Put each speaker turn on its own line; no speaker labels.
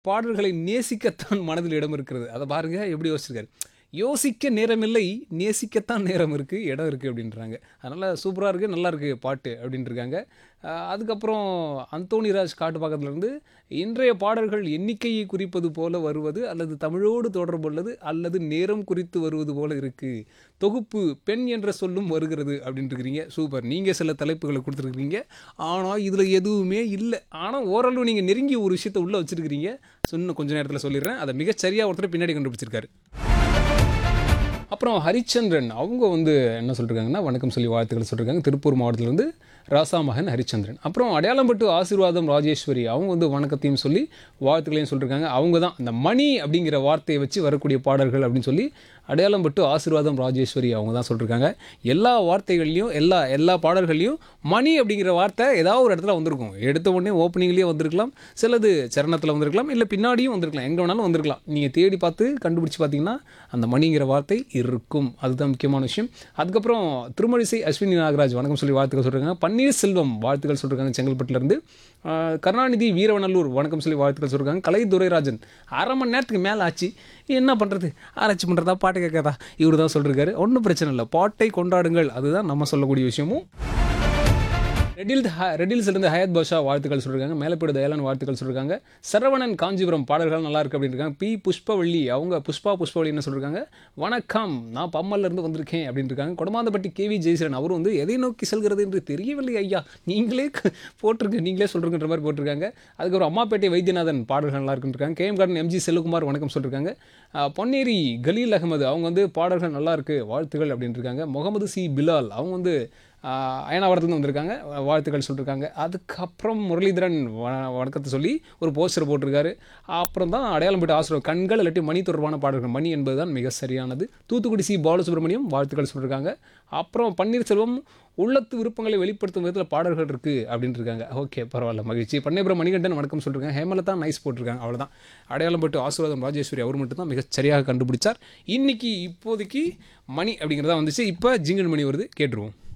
பாடல்களை நேசிக்கத்தான் மனதில் இடம் இருக்கிறது அதை பாருங்க எப்படி யோசிச்சிருக்காரு யோசிக்க நேரமில்லை நேசிக்கத்தான் நேரம் இருக்குது இடம் இருக்குது அப்படின்றாங்க அதனால் சூப்பராக இருக்குது நல்லா இருக்குது பாட்டு அப்படின்ட்டுருக்காங்க ஆஹ் அதுக்கப்புறம் அந்தோணிராஜ் காட்டு பக்கத்துலேருந்து இன்றைய பாடல்கள் எண்ணிக்கையை குறிப்பது போல வருவது அல்லது தமிழோடு தொடர்புள்ளது அல்லது நேரம் குறித்து வருவது போல இருக்குது தொகுப்பு பெண் என்ற சொல்லும் வருகிறது அப்படின்ட்டு இருக்கிறீங்க சூப்பர் நீங்கள் சில தலைப்புகளை கொடுத்துருக்கீங்க ஆனால் இதில் எதுவுமே இல்லை ஆனால் ஓரளவு நீங்கள் நெருங்கி ஒரு விஷயத்தை உள்ளே வச்சுருக்கிறீங்க இன்னும் கொஞ்ச நேரத்தில் சொல்லிடுறேன் அதை மிகச்சரியாக ஒருத்தர் பின்னாடி கண்டுபிடிச்சிருக்காரு அப்புறம் ஹரிச்சந்திரன் அவங்க வந்து என்ன சொல்லிருக்காங்கன்னா வணக்கம் சொல்லி வாழ்த்துக்கள் சொல்லியிருக்காங்க திருப்பூர் மாவட்டத்திலேருந்து ராசா மகன் ஹரிச்சந்திரன் அப்புறம் அடையாளம்பட்டு ஆசீர்வாதம் ராஜேஸ்வரி அவங்க வந்து வணக்கத்தையும் சொல்லி வாழ்த்துக்களையும் சொல்லியிருக்காங்க அவங்க தான் அந்த மணி அப்படிங்கிற வார்த்தையை வச்சு வரக்கூடிய பாடல்கள் அப்படின்னு சொல்லி அடையாளம்பட்டு ஆசீர்வாதம் ராஜேஸ்வரி அவங்க தான் சொல்லியிருக்காங்க எல்லா வார்த்தைகள்லையும் எல்லா எல்லா பாடல்கள்லையும் மணி அப்படிங்கிற வார்த்தை ஏதாவது ஒரு இடத்துல வந்திருக்கும் எடுத்த உடனே ஓப்பனிங்லேயே வந்திருக்கலாம் சிலது சரணத்தில் வந்திருக்கலாம் இல்லை பின்னாடியும் வந்திருக்கலாம் எங்கே வேணாலும் வந்திருக்கலாம் நீங்கள் தேடி பார்த்து கண்டுபிடிச்சு பார்த்தீங்கன்னா அந்த மணிங்கிற வார்த்தை இருக்கும் அதுதான் முக்கியமான விஷயம் அதுக்கப்புறம் திருமழிசை அஸ்வினி நாகராஜ் வணக்கம் சொல்லி வாழ்த்துக்கள் சொல்கிறாங்க பன்னீர்செல்வம் வாழ்த்துக்கள் சொல்கிறாங்க செங்கல்பட்டுலேருந்து ஆஹ் கருணாநிதி வீரவநல்லூர் வணக்கம் சொல்லி வாழ்த்துக்கள் சொல்கிறாங்க கலை துரைராஜன் அரை மணி நேரத்துக்கு மேலே ஆச்சு என்ன பண்ணுறது ஆராய்ச்சி பண்ணுறதா பாட்டு கேட்காதா இவர் தான் சொல்லியிருக்காரு ஒன்றும் பிரச்சனை இல்லை பாட்டை கொண்டாடுங்கள் அதுதான் நம்ம சொல்லக்கூடிய விஷயமும் ரெடில் ரெடில்ஸ் இருந்து ஹயத் பாஷா வாழ்த்துக்கள் சொல்லியிருக்காங்க மேலப்பேடு தயாளன் வாழ்த்துக்கள் சொல்லியிருக்காங்க சரவணன் காஞ்சிபுரம் பாடல்கள் நல்லா இருக்கு அப்படின்னு இருக்காங்க பி புஷ்பவள்ளி அவங்க புஷ்பா புஷ்பவள்ளி என்ன சொல்லியிருக்காங்க வணக்கம் நான் பம்மல்ல இருந்து வந்திருக்கேன் அப்படின்னு இருக்காங்க கொடமாந்தப்பட்டி கேவி ஜெயசரன் அவரும் வந்து எதை நோக்கி செல்கிறது என்று தெரியவில்லை ஐயா நீங்களே க- போட்டிருக்கு நீங்களே சொல்றீங்கன்ற மாதிரி போட்டிருக்காங்க அதுக்கப்புறம் அம்மாப்பேட்டை வைத்தியநாதன் பாடல்கள் நல்லா இருக்குன்னு இருக்காங்க கேஎம் கார்டன் எம்ஜி செல்வகுமார் வணக்கம் சொல்லியிருக்காங்க அஹ், பொன்னேரி கலீல் அகமது அவங்க வந்து பாடல்கள் நல்லா இருக்கு வாழ்த்துகள் அப்படின்னு இருக்காங்க முகமது சி பிலால் அவங்க வந்து ஆஹ் அயனாவரத்துலேருந்து வந்திருக்காங்க வாழ்த்துக்கள் சொல்லியிருக்காங்க அதுக்கப்புறம் முரளிதரன் வ- வணக்கத்தை சொல்லி ஒரு போஸ்டர் போட்டிருக்காரு அப்புறம் தான் அடையாளம் போட்டு ஆசிரியர் கண்கள் இல்லாட்டி மணி தொடர்பான பாடல்கள் மணி என்பது தான் மிக சரியானது தூத்துக்குடி சி பாலசுப்ரமணியம் வாழ்த்துக்கள் சொல்லியிருக்காங்க அப்புறம் பன்னீர்செல்வம் உள்ளத்து விருப்பங்களை வெளிப்படுத்தும் விதத்தில் பாடல்கள் இருக்குது அப்படின்னு இருக்காங்க ஓகே பரவாயில்ல மகிழ்ச்சி பண்ணைபுரம் மணிகண்டன் வணக்கம் சொல்லியிருக்காங்க ஹேமலதா நைஸ் போட்டிருக்காங்க அவ்வளோதான் அடையாளம் பட்டு ஆசீர்வாதம் ராஜேஸ்வரி அவர் மட்டும் தான் மிகச் சரியாக கண்டுபிடிச்சார் இன்னைக்கு இப்போதைக்கு மணி அப்படிங்கிறதா வந்துச்சு இப்போ ஜிங்கன் மணி வருது கேட்டுருவோம்